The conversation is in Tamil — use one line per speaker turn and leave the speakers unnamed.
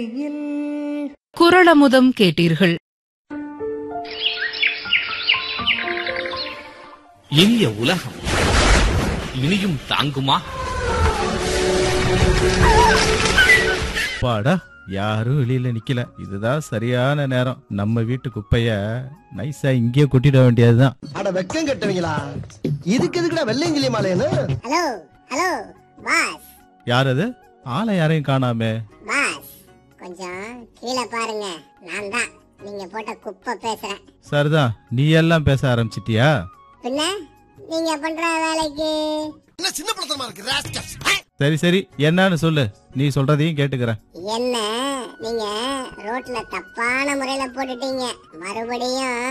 வெளியில்
குரளமுதம் கேட்டீர்கள்
இனிய உலகம் இனியும் தாங்குமா
பாடா யாரும் வெளியில நிக்கல இதுதான் சரியான நேரம் நம்ம வீட்டு குப்பைய நைஸா இங்கேயே கொட்டிட வேண்டியதுதான்
அட வெக்கம் கெட்டவங்களா இதுக்கு எதுக்குடா வெள்ளையங்கிலி மாலையன்னு
ஹலோ ஹலோ பாஸ்
யார் அது ஆளை யாரையும் காணாமே
பாஸ் கொஞ்சம் கீழே பாருங்க நான் தான் நீங்க போட்ட குப்பை பேசுறேன்
சரிதான் நீ எல்லாம் பேச ஆரம்பிச்சிட்டியா
பின்ன நீங்க பண்ற வேலைக்கு
என்ன சின்ன படத்தனமா இருக்கு ராஸ்கல்ஸ்.
சரி சரி என்னன்னு சொல்லு நீ சொல்றதையும் கேட்டுக்கிறேன்
என்ன நீங்க ரோட்ல தப்பான முறையில போட்டுட்டீங்க மறுபடியும்